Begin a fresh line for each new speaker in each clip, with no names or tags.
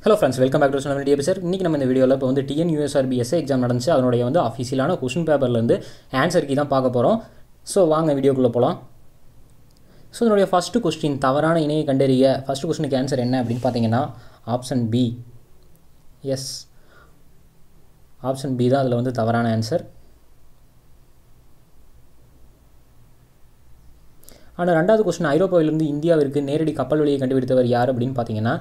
hello friends welcome back to சொன்ன media sir இன்றைக்கி நம்ம இந்த வீடியோவில் இப்போ வந்து டிஎன்யூஎஸ்ஆர்பி எஸ்ஏ எக்ஸாம் நடந்துச்சு அதனுடைய வந்து அஃபிஷியலான கொஷின் பேப்பர்லேருந்து ஆன்சர் கீ தான் பார்க்க போகிறோம் ஸோ வாங்க வீடியோக்குள்ளே போகலாம் ஸோ இதனுடைய ஃபஸ்ட்டு கொஸ்டின் தவறான இணையை கண்டறிய ஃபஸ்ட்டு கொஸ்டினுக்கு ஆன்சர் என்ன அப்படின்னு பார்த்தீங்கன்னா option B yes option B தான் அதில் வந்து தவறான ஆன்சர் ஆனால் ரெண்டாவது கொஸ்டின் ஐரோப்பாவிலிருந்து இந்தியாவிற்கு நேரடி கப்பல் வழியை கண்டுபிடித்தவர் யார் அப்படின்னு பார்த்தீங்கன்னா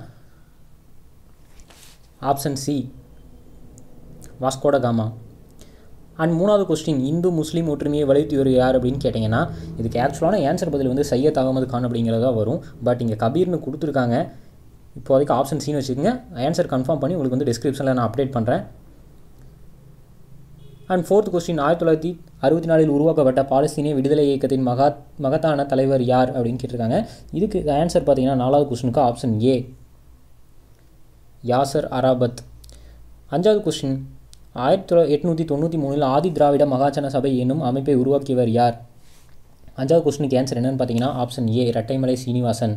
option C Vasco da Gama and மூணாவது கொஸ்டின் இந்து முஸ்லீம் ஒற்றுமையை வலியுறுத்தியவர் யார் அப்படின்னு கேட்டிங்கன்னா இதுக்கு ஆக்சுவலான ஆன்சர் பதில் வந்து சையத் அகமது கான் அப்படிங்கிறதா வரும் பட் இங்கே கபீர்னு கொடுத்துருக்காங்க இப்போதைக்கு ஆப்ஷன் சின்னு வச்சுக்கோங்க ஆன்சர் கன்ஃபார்ம் பண்ணி உங்களுக்கு வந்து டிஸ்கிரிப்ஷனில் நான் அப்டேட் பண்ணுறேன் அண்ட் ஃபோர்த் கொஸ்டின் ஆயிரத்தி தொள்ளாயிரத்தி அறுபத்தி நாலில் உருவாக்கப்பட்ட பாலஸ்தீனிய விடுதலை இயக்கத்தின் மகா மகத்தான தலைவர் யார் அப்படின்னு கேட்டிருக்காங்க இதுக்கு ஆன்சர் பார்த்தீங்கன்னா நாலாவது கொஸ்டினுக்கு ஆப்ஷன் ஏ யாசர் அராபத் அஞ்சாவது கொஸ்டின் ஆயிரத்தி தொள்ளாயிரத்தி எட்நூற்றி தொண்ணூற்றி மூணில் ஆதி திராவிட மகாஜன சபை என்னும் அமைப்பை உருவாக்கியவர் யார் அஞ்சாவது கொஸ்டினுக்கு ஆன்சர் என்னன்னு பார்த்தீங்கன்னா ஆப்ஷன் ஏ இரட்டைமலை சீனிவாசன்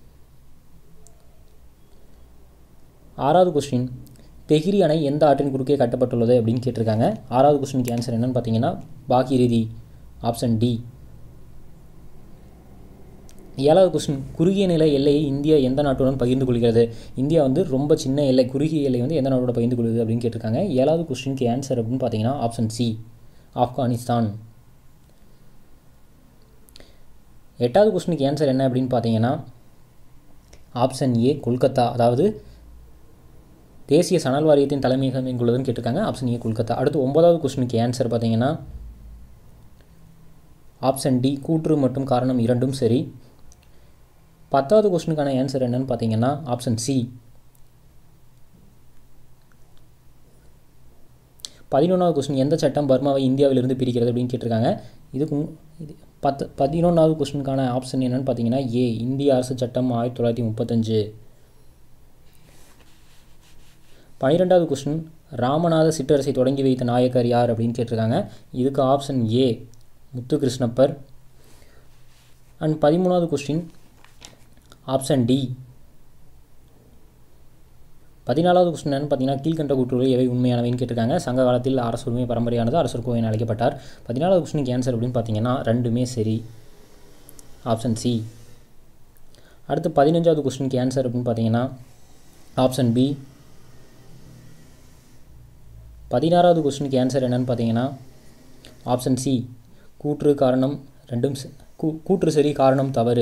ஆறாவது கொஸ்டின் தெஹிரி அணை எந்த ஆற்றின் குறுக்கே கட்டப்பட்டுள்ளது அப்படின்னு கேட்டிருக்காங்க ஆறாவது கொஸ்டினுக்கு ஆன்சர் என்னன்னு பார்த்தீங்கன்னா பாகிரிதி ஆப்ஷன் டி ஏழாவது கொஸ்டின் குறுகிய நிலை எல்லையை இந்தியா எந்த நாட்டுடன் பகிர்ந்து கொள்கிறது இந்தியா வந்து ரொம்ப சின்ன எல்லை குறுகிய எல்லை வந்து எந்த நாட்டோட பகிர்ந்து கொள்கிறது அப்படின்னு கேட்டிருக்காங்க ஏழாவது கொஸ்டினுக்கு ஆன்சர் அப்படின்னு பார்த்தீங்கன்னா ஆப்ஷன் சி ஆப்கானிஸ்தான் எட்டாவது கொஸ்டினுக்கு ஆன்சர் என்ன அப்படின்னு பார்த்தீங்கன்னா ஆப்ஷன் ஏ கொல்கத்தா அதாவது தேசிய சணல் வாரியத்தின் தலைமையகம் எங்குள்ளதுன்னு கேட்டிருக்காங்க ஆப்ஷன் ஏ கொல்கத்தா அடுத்து ஒன்பதாவது கொஸ்டினுக்கு ஆன்சர் பார்த்தீங்கன்னா ஆப்ஷன் டி கூற்று மற்றும் காரணம் இரண்டும் சரி பத்தாவது கொஸ்டினுக்கான ஆன்சர் என்னன்னு பார்த்தீங்கன்னா ஆப்ஷன் சி பதினொன்றாவது கொஸ்டின் எந்த சட்டம் பர்மாவை இந்தியாவிலிருந்து பிரிக்கிறது அப்படின்னு கேட்டிருக்காங்க இதுக்கு இது பத்து பதினொன்றாவது கொஸ்டினுக்கான ஆப்ஷன் என்னன்னு பார்த்தீங்கன்னா ஏ இந்திய அரசு சட்டம் ஆயிரத்தி தொள்ளாயிரத்தி முப்பத்தஞ்சு பன்னிரெண்டாவது கொஸ்டின் ராமநாத சிற்றரசை தொடங்கி வைத்த நாயக்கர் யார் அப்படின்னு கேட்டிருக்காங்க இதுக்கு option A Muthu Krishnappar and பதிமூணாவது கொஸ்டின் ஆப்ஷன் டி பதினாலாவது கொஸ்டின் என்னன்னு பார்த்தீங்கன்னா கீழ்கண்ட கூற்றுகள் எவை உண்மையானவைன்னு கேட்டிருக்காங்க சங்க காலத்தில் அரசு உரிமை பரம்பரையானது அரசர் கோவை அழைக்கப்பட்டார் பதினாலாவது கொஸ்டினுக்கு ஆன்சர் அப்படின்னு பார்த்தீங்கன்னா ரெண்டுமே சரி ஆப்ஷன் சி அடுத்து பதினஞ்சாவது கொஸ்டினுக்கு ஆன்சர் அப்படின்னு பார்த்தீங்கன்னா ஆப்ஷன் பி பதினாறாவது கொஸ்டினுக்கு ஆன்சர் என்னன்னு பார்த்தீங்கன்னா ஆப்ஷன் சி கூற்று காரணம் ரெண்டும் கூற்று சரி காரணம் தவறு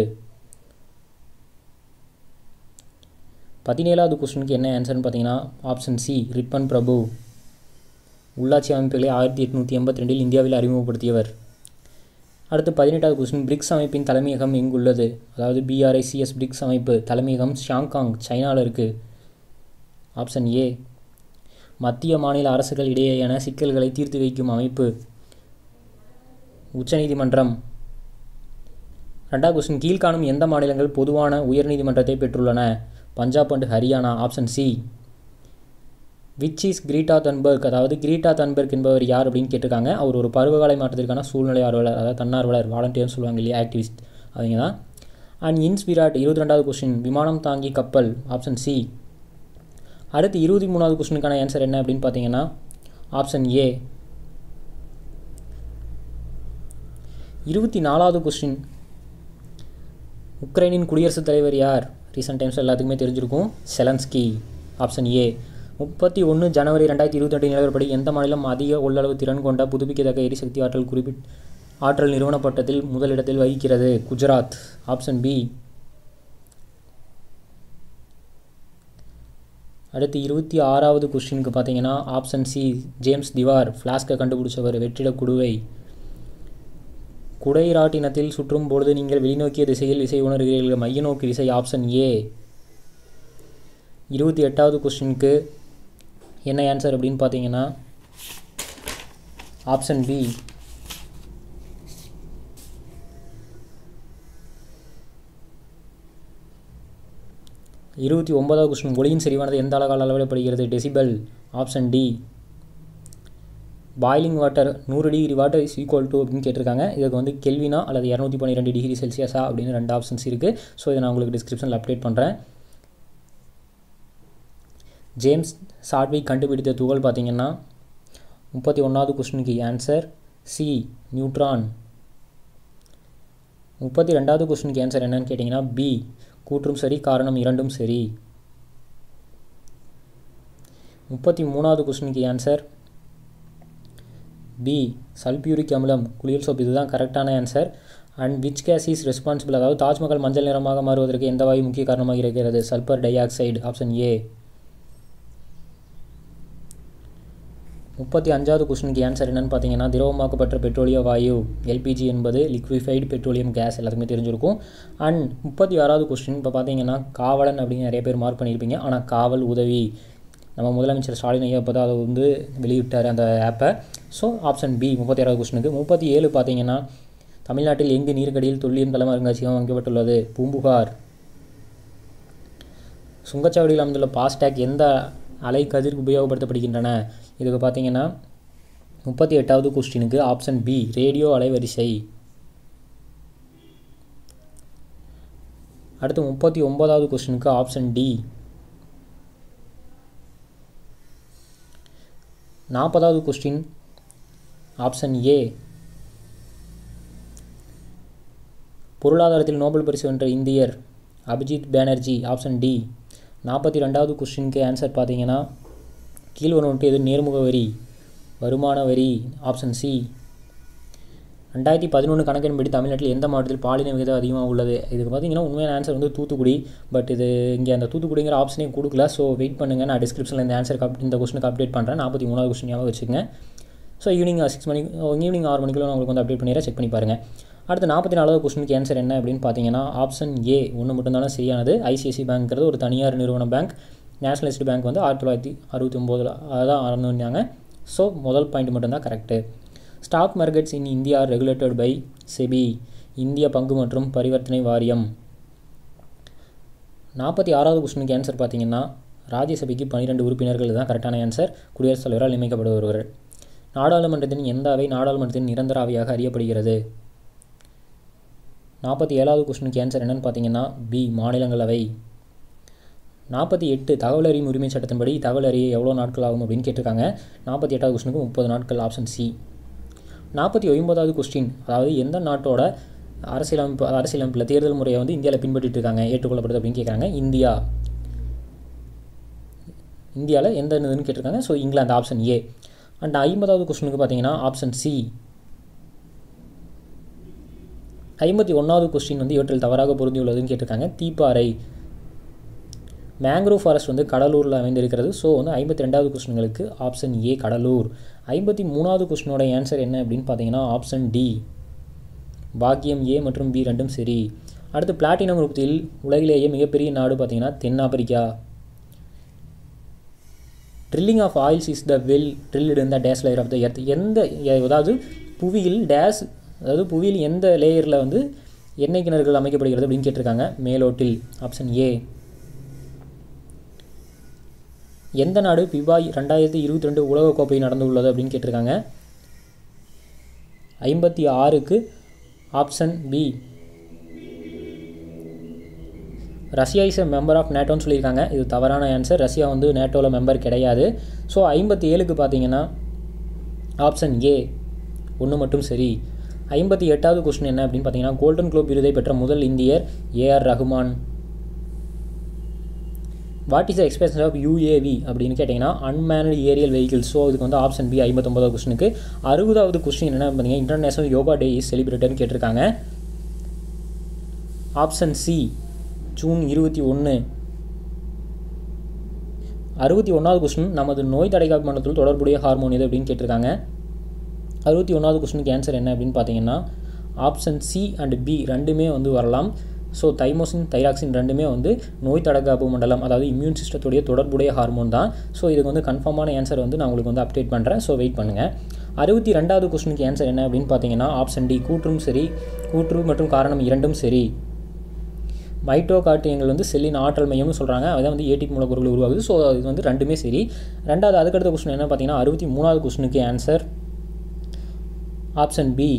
பதினேழாவது கொஸ்டினுக்கு என்ன ஆன்சர்னு பார்த்தீங்கன்னா ஆப்ஷன் சி ரிப்பன் பிரபு உள்ளாட்சி அமைப்புகளை ஆயிரத்தி எட்நூற்றி எண்பத்தி ரெண்டில் இந்தியாவில் அறிமுகப்படுத்தியவர் அடுத்து பதினெட்டாவது கொஸ்டின் பிரிக்ஸ் அமைப்பின் தலைமையகம் எங்குள்ளது அதாவது பிஆர்ஐசிஎஸ் பிரிக்ஸ் அமைப்பு தலைமையகம் ஷாங்காங் சைனாவில் இருக்குது ஆப்ஷன் ஏ மத்திய மாநில அரசுகள் இடையேயான சிக்கல்களை தீர்த்து வைக்கும் அமைப்பு உச்சநீதிமன்றம் ரெண்டாவது கொஸ்டின் கீழ்காணும் எந்த மாநிலங்கள் பொதுவான உயர்நீதிமன்றத்தை பெற்றுள்ளன Punjab and Haryana option C which is Greta Thunberg அதாவது கிரீட்டா தன்பர்க் என்பவர் யார் அப்படின்னு கேட்டிருக்காங்க அவர் ஒரு பருவகால மாற்றத்திற்கான சூழ்நிலை ஆர்வலர் அதாவது தன்னார்வலர் வாலண்டியர்னு சொல்லுவாங்க இல்லையா ஆக்டிவிஸ்ட் அவங்க தான் அண்ட் இன்ஸ்பிராட் இருபத்தி ரெண்டாவது கொஸ்டின் விமானம் தாங்கி கப்பல் ஆப்ஷன் சி அடுத்து இருபத்தி மூணாவது கொஸ்டினுக்கான ஆன்சர் என்ன அப்படின்னு பார்த்தீங்கன்னா ஆப்ஷன் ஏ இருபத்தி நாலாவது கொஸ்டின் உக்ரைனின் குடியரசுத் தலைவர் யார் ரீசெண்ட் டைம்ஸ் எல்லாத்துக்குமே தெரிஞ்சிருக்கும் செலன்ஸ்கி ஆப்ஷன் ஏ முப்பத்தி ஒன்று ஜனவரி ரெண்டாயிரத்தி இருபத்தி ரெண்டு நிலவரப்படி எந்த மாநிலம் அதிக உள்ளளவு திறன் கொண்ட புதுப்பிக்கத்தக்க எரிசக்தி ஆற்றல் குறிப்பிட் ஆற்றல் நிறுவன பட்டத்தில் முதலிடத்தில் வகிக்கிறது குஜராத் ஆப்ஷன் பி அடுத்து இருபத்தி ஆறாவது கொஸ்டினுக்கு பார்த்தீங்கன்னா ஆப்ஷன் சி ஜேம்ஸ் திவார் ஃப்ளாஸ்கை கண்டுபிடிச்சவர் வெற்றிட குடுவை குடைராட்டினத்தில் சுற்றும் பொழுது நீங்கள் வெளிநோக்கிய திசையில் இசை உணர்கிறீர்கள் மைய நோக்கு திசை ஆப்ஷன் ஏ இருபத்தி எட்டாவது கொஸ்டினுக்கு என்ன ஆன்சர் அப்படின்னு பார்த்தீங்கன்னா ஆப்ஷன் பி இருபத்தி ஒன்பதாவது கொஸ்டின் ஒளியின் செறிவானது எந்த அளவால் அளவிடப்படுகிறது decibel option D boiling water நூறு degree water is equal to அப்படின்னு கேட்டிருக்காங்க இதுக்கு வந்து கெல்வினா அல்லது இரநூத்தி பன்னிரெண்டு டிகிரி செல்சியஸா அப்படின்னு ரெண்டு ஆப்ஷன்ஸ் இருக்குது ஸோ இதை நான் உங்களுக்கு டிஸ்கிரிப்ஷனில் அப்டேட் பண்ணுறேன் ஜேம்ஸ் சாட்விக் கண்டுபிடித்த துகள் பார்த்தீங்கன்னா முப்பத்தி ஒன்றாவது கொஸ்டினுக்கு ஆன்சர் சி நியூட்ரான் முப்பத்தி ரெண்டாவது கொஸ்டினுக்கு ஆன்சர் என்னன்னு கேட்டிங்கன்னா பி கூற்றும் சரி காரணம் இரண்டும் சரி முப்பத்தி மூணாவது கொஸ்டினுக்கு ஆன்சர் பி சல்பியூரிக் அமிலம் குளியல் சோப் இதுதான் கரெக்டான answer and which gas is responsible அதாவது தாஜ்மஹால் மஞ்சள் நிறமாக மாறுவதற்கு எந்த வாயு முக்கிய காரணமாக இருக்கிறது sulphur dioxide option A முப்பத்தி அஞ்சாவது கொஸ்டினுக்கு ஆன்சர் என்னன்னு பார்த்தீங்கன்னா திரவமாக்கப்பட்ட பெட்ரோலிய வாயு எல்பிஜி என்பது லிக்விஃபைடு பெட்ரோலியம் கேஸ் எல்லாத்துக்குமே தெரிஞ்சிருக்கும் அண்ட் முப்பத்தி ஆறாவது கொஸ்டின் இப்போ பார்த்தீங்கன்னா காவலன் அப்படின்னு நிறைய பேர் மார்க் பண்ணியிருப்பீங்க ஆனால் காவல் உதவி நம்ம முதலமைச்சர் ஸ்டாலின் ஐயா இப்போ தான் அதை வந்து வெளியிட்டார் அந்த ஆப்பை ஸோ ஆப்ஷன் பி முப்பத்தி ஆறாவது கொஸ்டினுக்கு முப்பத்தி ஏழு பார்த்தீங்கன்னா தமிழ்நாட்டில் எங்கு நீர்க்கடியில் தொல்லியம் தளம் அருங்காட்சியகம் அமைக்கப்பட்டுள்ளது பூம்புகார் சுங்கச்சாவடியில் அமைந்துள்ள பாஸ்டேக் எந்த அலை கதிர் உபயோகப்படுத்தப்படுகின்றன இதுக்கு பார்த்தீங்கன்னா முப்பத்தி எட்டாவது கொஸ்டினுக்கு ஆப்ஷன் பி ரேடியோ அலைவரிசை அடுத்து முப்பத்தி ஒன்பதாவது கொஸ்டினுக்கு ஆப்ஷன் டி நாற்பதாவது கொஸ்டின் ஆப்ஷன் ஏ பொருளாதாரத்தில் நோபல் பரிசு வென்ற இந்தியர் அபிஜித் பானர்ஜி ஆப்ஷன் டி நாற்பத்தி ரெண்டாவது கொஸ்டினுக்கு ஆன்சர் பார்த்தீங்கன்னா கீழ்வனொன்று எது நேர்முக வரி வருமான வரி ஆப்ஷன் சி ரெண்டாயிரத்தி பதினொன்று கணக்கின்படி தமிழ்நாட்டில் எந்த மாவட்டத்தில் பாலின விகிதம் அதிகமாக உள்ளது இதுக்கு பார்த்தீங்கன்னா உண்மையான ஆன்சர் வந்து தூத்துக்குடி பட் இது இங்கே அந்த தூத்துக்குடிங்கிற ஆப்ஷனே கொடுக்கல ஸோ வெயிட் பண்ணுங்கள் நான் டிஸ்கிரிப்ஷனில் இந்த ஆன்சர் இந்த கொஸ்டினுக்கு அப்டேட் பண்ணுறேன் நாற்பத்தி மூணாவது கொஸ்டின் ஞாபகம் வச்சுக்கோங்க ஸோ ஈவினிங் சிக்ஸ் மணிக்கு ஈவினிங் ஆறு மணிக்குள்ள நான் உங்களுக்கு வந்து அப்டேட் பண்ணிடுறேன் செக் பண்ணி பாருங்கள் அடுத்து நாற்பத்தி நாலாவது கொஸ்டினுக்கு ஆன்சர் என்ன அப்படின்னு பார்த்தீங்கன்னா ஆப்ஷன் ஏ ஒன்று மட்டும்தானே சரியானது ஐசிஐசி பேங்க்ங்கிறது ஒரு தனியார் நிறுவன பேங்க் நேஷனலிஸ்ட் பேங்க் வந்து ஆயிரத்தி தொள்ளாயிரத்தி அறுபத்தி ஒம்போதில் அதான் ஆரம்பிச்சாங்க ஸோ முதல் பாயிண்ட் மட்டும்தான் correct stock markets in India regulated by SEBI இந்திய பங்கு மற்றும் பரிவர்த்தனை வாரியம் நாற்பத்தி ஆறாவது கொஸ்டினுக்கு ஆன்சர் பார்த்தீங்கன்னா ராஜ்யசபைக்கு பன்னிரெண்டு உறுப்பினர்கள் தான் கரெக்டான ஆன்சர் குடியரசுத் தலைவரால் நியமிக்கப்படுபவர்கள் நாடாளுமன்றத்தின் எந்த அவை நாடாளுமன்றத்தின் நிரந்தர அவையாக அறியப்படுகிறது நாற்பத்தி ஏழாவது கொஸ்டினுக்கு ஆன்சர் என்னன்னு பார்த்தீங்கன்னா பி மாநிலங்களவை நாற்பத்தி எட்டு தகவல் அறியும் உரிமை சட்டத்தின்படி தகவல் அறிய எவ்வளோ நாட்கள் ஆகும் அப்படின்னு கேட்டிருக்காங்க நாற்பத்தி எட்டாவது கொஸ்டினுக்கு முப்பது நாட்கள் ஆப்ஷன் சி நாற்பத்தி ஒன்பதாவது கொஸ்டின் அதாவது எந்த நாட்டோட அரசியலமைப்பு அரசியலமைப்பில் தேர்தல் முறையை வந்து இந்தியாவில் பின்பற்றிட்டு இருக்காங்க ஏற்றுக்கொள்ளப்படுது அப்படின்னு கேட்குறாங்க இந்தியா இந்தியாவில் எந்த இதுன்னு கேட்டிருக்காங்க so England option A and ஐம்பதாவது கொஸ்டினுக்கு பார்த்தீங்கன்னா ஆப்ஷன் சி ஐம்பத்தி ஒன்றாவது கொஸ்டின் வந்து இவற்றில் தவறாக பொருந்தியுள்ளதுன்னு கேட்டிருக்காங்க தீப்பாறை மேங்க்ரோவ் ஃபாரஸ்ட் வந்து கடலூரில் அமைந்திருக்கிறது ஸோ வந்து ஐம்பத்தி ரெண்டாவது கொஸ்டின்களுக்கு ஆப்ஷன் ஏ கடலூர் ஐம்பத்தி மூணாவது கொஸ்டினோட ஆன்சர் என்ன அப்படின்னு பார்த்தீங்கன்னா ஆப்ஷன் டி பாக்கியம் ஏ மற்றும் பி ரெண்டும் சரி அடுத்து பிளாட்டினம் உற்பத்தியில் உலகிலேயே மிகப்பெரிய நாடு பார்த்தீங்கன்னா தென்னாப்பிரிக்கா drilling of oils is the well drilled இந்த days layer of the earth எந்த அதாவது புவியில் டேஸ் அதாவது புவியில் எந்த லேயரில் வந்து எண்ணெய் கிணறுகள் அமைக்கப்படுகிறது அப்படின்னு கேட்டிருக்காங்க மேலோட்டில் ஆப்ஷன் ஏ எந்த நாடு பிபா ரெண்டாயிரத்தி இருபத்தி ரெண்டு உலகக்கோப்பை நடந்துள்ளது அப்படின்னு கேட்டிருக்காங்க ஐம்பத்தி ஆறுக்கு option B Russia is a member of நேட்டோன்னு சொல்லியிருக்காங்க இது தவறான ஆன்சர் ரஷ்யா வந்து நேட்டோவில் மெம்பர் கிடையாது ஸோ ஐம்பத்தி ஏழுக்கு பார்த்தீங்கன்னா ஆப்ஷன் ஏ ஒன்று மட்டும் சரி ஐம்பத்தி எட்டாவது கொஸ்டின் என்ன அப்படின்னு பார்த்தீங்கன்னா கோல்டன் குளோப் விருதை பெற்ற முதல் இந்தியர் A R Rahman what is the expression of UAV அப்படின்னு கேட்டிங்கன்னா அன்மேனட் ஏரியல் வெஹிக்கிள் ஸோ இதுக்கு வந்து ஆப்ஷன் பி ஐம்பத்தொம்பதாவது கொஸ்டினுக்கு அறுபதாவது கொஸ்டின் என்ன பார்த்தீங்கன்னா இன்டர்நேஷனல் யோகா டே இஸ் செலிப்ரேட்டட்னு கேட்டிருக்காங்க ஆப்ஷன் சி ஜூன் இருபத்தி ஒன்று அறுபத்தி ஒன்றாவது கொஸ்டின் நமது நோய் தடைக்காப்பு மண்டலத்தில் தொடர்புடைய ஹார்மோன் எது அப்படின்னு கேட்டிருக்காங்க அறுபத்தி ஒன்றாவது கொஸ்டினுக்கு ஆன்சர் என்ன அப்படின்னு பார்த்தீங்கன்னா ஆப்ஷன் சி அண்ட் பி ரெண்டுமே வந்து வரலாம் ஸோ தைமோசின் தைராக்சின் ரெண்டுமே வந்து நோய் தடக்காப்பு மண்டலம் அதாவது இம்யூன் சிஸ்டத்துடைய தொடர்புடைய ஹார்மோன் தான் ஸோ இதுக்கு வந்து கன்ஃபார்மான ஆன்சர் வந்து நான் உங்களுக்கு வந்து அப்டேட் பண்ணுறேன் ஸோ வெயிட் பண்ணுங்கள் அறுபத்தி ரெண்டாவது கொஸ்டினுக்கு ஆன்சர் என்ன அப்படின்னு பார்த்தீங்கன்னா ஆப்ஷன் டி கூற்றும் சரி கூற்று மற்றும் காரணம் இரண்டும் சரி மைட்டோகாட்டியங்கள் வந்து செல்லின் ஆற்றல் மையம்னு சொல்கிறாங்க அதான் வந்து ஏடிபி மூலப்பொருள் உருவாகுது ஸோ இது வந்து ரெண்டுமே சரி ரெண்டாவது அதுக்கடுத்த கொஸ்டின் என்ன பார்த்தீங்கன்னா அறுபத்தி மூணாவது கொஸ்டினுக்கு ஆன்சர் ஆப்ஷன் பி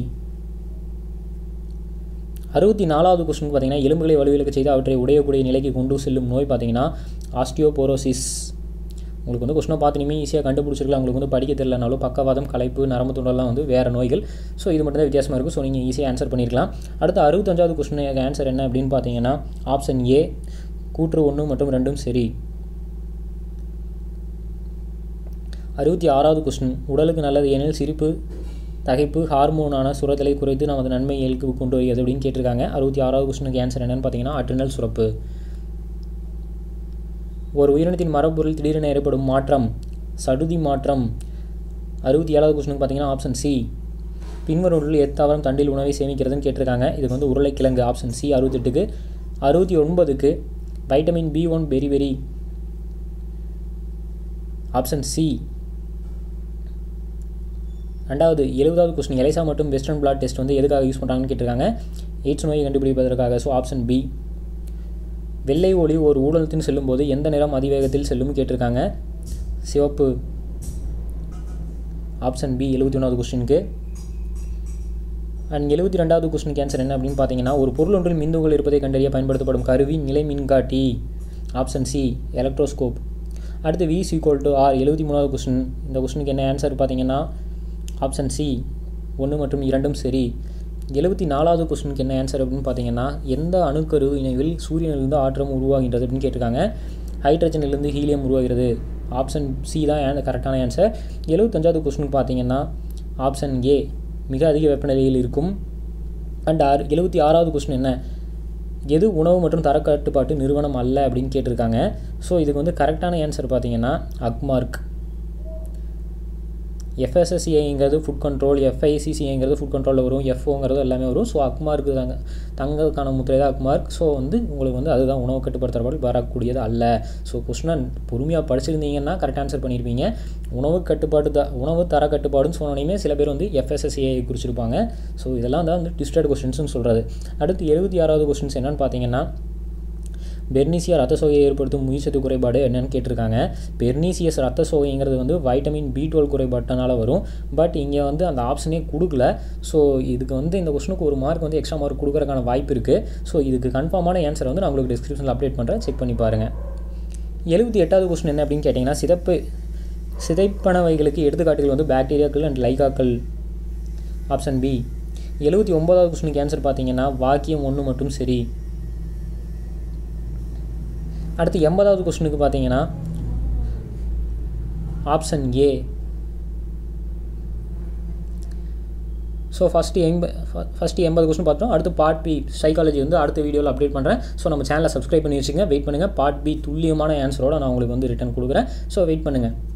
அறுபத்தி நாலாவது கொஸ்டின் பார்த்தீங்கன்னா எலும்புகளை வலுவிலக்க செய்து அவற்றை உடையக்கூடிய நிலைக்கு கொண்டு செல்லும் நோய் பார்த்தீங்கன்னா ஆஸ்டியோபோரோசிஸ் உங்களுக்கு வந்து கொஸ்டினை பார்த்துனுமே ஈஸியாக கண்டுபிடிச்சிருக்கலாம் உங்களுக்கு வந்து படிக்க தெரியலனாலும் பக்கவாதம் களைப்பு நரம்பு துண்டெல்லாம் வந்து வேறு நோய்கள் ஸோ இது மட்டும் தான் வித்தியாசமாக இருக்கும் ஸோ நீங்கள் ஈஸியாக ஆன்சர் பண்ணியிருக்கலாம் அடுத்து அறுபத்தஞ்சாவது கொஸ்டினுக்கு ஆன்சர் என்ன அப்படின்னு பார்த்தீங்கன்னா ஆப்ஷன் ஏ கூற்று ஒன்று மற்றும் ரெண்டும் சரி அறுபத்தி ஆறாவது கொஸ்டின் உடலுக்கு நல்லது எனில் சிரிப்பு தகைப்பு ஹார்மோனான சுரத்தலை குறைத்து நமது நன்மை இயல்பு கொண்டு வருகிறது அப்படின்னு கேட்டிருக்காங்க அறுபத்தி ஆறாவது கொஸ்டினுக்கு ஆன்சர் என்னன்னு பார்த்தீங்கன்னா அட்ரினல் சுரப்பு ஒரு உயிரினத்தின் மரபொருள் திடீரென ஏற்படும் மாற்றம் சடுதி மாற்றம் அறுபத்தி ஏழாவது கொஸ்டினுக்கு பார்த்தீங்கன்னா ஆப்ஷன் சி பின்வருவற்றில் எத்தாவரம் தண்டில் உணவை சேமிக்கிறதுன்னு கேட்டிருக்காங்க இதுக்கு வந்து உருளைக்கிழங்கு ஆப்ஷன் சி அறுபத்தெட்டுக்கு அறுபத்தி ஒன்பதுக்கு vitamin B one beriberi option C ரெண்டாவது எழுபதாவது கொஸ்டின் எலைசா மற்றும் வெஸ்டர்ன் பிளாட் டெஸ்ட் வந்து எதுக்காக யூஸ் பண்ணுறாங்கன்னு கேட்டிருக்காங்க எய்ட்ஸ் நோயை கண்டுபிடிப்பதற்காக ஸோ ஆப்ஷன் பி வெள்ளை ஒளி ஒரு ஊடகத்தின் செல்லும்போது எந்த நிறம் அதிவேகத்தில் செல்லும் கேட்டிருக்காங்க சிவப்பு ஆப்ஷன் பி எழுபத்தி ஒன்றாவது கொஸ்டினுக்கு அண்ட் எழுபத்தி ரெண்டாவது கொஸ்டினுக்கு ஆன்சர் என்ன அப்படின்னு பார்த்தீங்கன்னா ஒரு பொருள் ஒன்றில் மின்துகள் இருப்பதை கண்டறிய பயன்படுத்தப்படும் கருவி நிலை மின்காட்டி ஆப்ஷன் சி எலக்ட்ரோஸ்கோப் அடுத்து வி சீக்வல் டு ஆர் எழுபத்தி மூணாவது கொஸ்டின் இந்த கொஸ்டினுக்கு என்ன ஆன்சர் பார்த்தீங்கன்னா ஆப்ஷன் சி ஒன்று மற்றும் இரண்டும் சரி எழுபத்தி நாலாவது கொஸ்டினுக்கு என்ன ஆன்சர் அப்படின்னு பார்த்தீங்கன்னா எந்த அணுக்கரு இணைவில் சூரியனிலிருந்து ஆற்றம் உருவாகின்றது அப்படின்னு கேட்டிருக்காங்க ஹைட்ரஜனிலிருந்து ஹீலியம் உருவாகிறது ஆப்ஷன் சி தான் கரெக்டான ஆன்சர் எழுபத்தஞ்சாவது கொஸ்டினுக்கு பார்த்தீங்கன்னா ஆப்ஷன் ஏ மிக அதிக வெப்பநிலையில் இருக்கும் அண்ட் ஆறு எழுபத்தி ஆறாவது கொஸ்டின் என்ன எது உணவு மற்றும் தரக்கட்டுப்பாட்டு நிறுவனம் அல்ல அப்படின்னு கேட்டிருக்காங்க ஸோ இதுக்கு வந்து கரெக்டான ஆன்சர் பார்த்தீங்கன்னா அக்மார்க் எஃப்எஸ்எஸ்சிஐங்கிறது ஃபுட் கண்ட்ரோல் எஃப்ஐசிசிஐங்கிறது ஃபுட் கண்ட்ரோலில் வரும் எஃப்ஓங்கிறது எல்லாமே வரும் ஸோ அக்மார்க்கு தாங்க தங்கக்கான முத்திரை தான் அக்மார்க் ஸோ வந்து உங்களுக்கு வந்து அதுதான் உணவு கட்டுப்படுத்தப்பட்டு வரக்கூடியது அல்ல ஸோ கொஸ்டினை பொறுமையாக படிச்சிருந்தீங்கன்னா கரெக்ட் ஆன்சர் பண்ணியிருப்பீங்க உணவு கட்டுப்பாடு த உணவு தர கட்டுப்பாடுன்னு சொன்னோன்னே சில பேர் வந்து எஃப்எஸ்எஸ்சிஐ குறிச்சிருப்பாங்க ஸோ இதெல்லாம் தான் வந்து ட்விஸ்டட் கொஸ்டின்ஸ்னு சொல்கிறது அடுத்து எழுபத்தி ஆறாவது கொஸ்டின்ஸ் என்னென்னு பார்த்தீங்கன்னா பெர்னீசியா ரத்த சோகையை ஏற்படுத்தும் உயிர்ச்சத்து குறைபாடு என்னென்னு கேட்டிருக்காங்க பெர்னீசியஸ் ரத்த சோகைங்கிறது வந்து வைட்டமின் பி டுவெல் குறைபாட்டினால வரும் பட் இங்கே வந்து அந்த ஆப்ஷனே கொடுக்கல ஸோ இதுக்கு வந்து இந்த கொஸ்டினுக்கு ஒரு மார்க் வந்து எக்ஸ்ட்ரா மார்க் கொடுக்குறதுக்கான வாய்ப்பு இருக்குது ஸோ இதுக்கு கன்ஃபார்மான ஆன்சர் வந்து நான் உங்களுக்கு டிஸ்கிரிப்ஷனில் அப்டேட் பண்ணுறேன் செக் பண்ணி பாருங்கள் எழுபத்தி எட்டாவது கொஸ்டின் என்ன அப்படின்னு கேட்டிங்கன்னா சிதப்பு சிதைப்பனவைகளுக்கு எடுத்துக்காட்டுகள் வந்து பாக்டீரியாக்கள் அண்ட் லைகாக்கள் ஆப்ஷன் பி எழுபத்தி ஒன்பதாவது கொஸ்டினுக்கு ஆன்சர் பார்த்தீங்கன்னா வாக்கியம் ஒன்று மட்டும் சரி அடுத்து எண்பதாவது கொஸ்டினுக்கு பார்த்தீங்கன்னா ஆப்ஷன் ஏ ஸோ ஃபஸ்ட்டு எண்ப ஃபஸ்ட்டு எண்பது கொஸ்டின் பார்த்தோம் அடுத்து பார்ட் பி சைக்காலஜி வந்து அடுத்த வீடியோவில் அப்டேட் பண்ணுறேன் ஸோ நம்ம சேனலை சப்ஸ்கிரைப் பண்ணி வச்சுங்க வெயிட் பண்ணுங்கள் பார்ட் பி துல்லியமான ஆன்சரோட நான் உங்களுக்கு வந்து ரிட்டன் கொடுக்குறேன் ஸோ வெயிட் பண்ணுங்கள்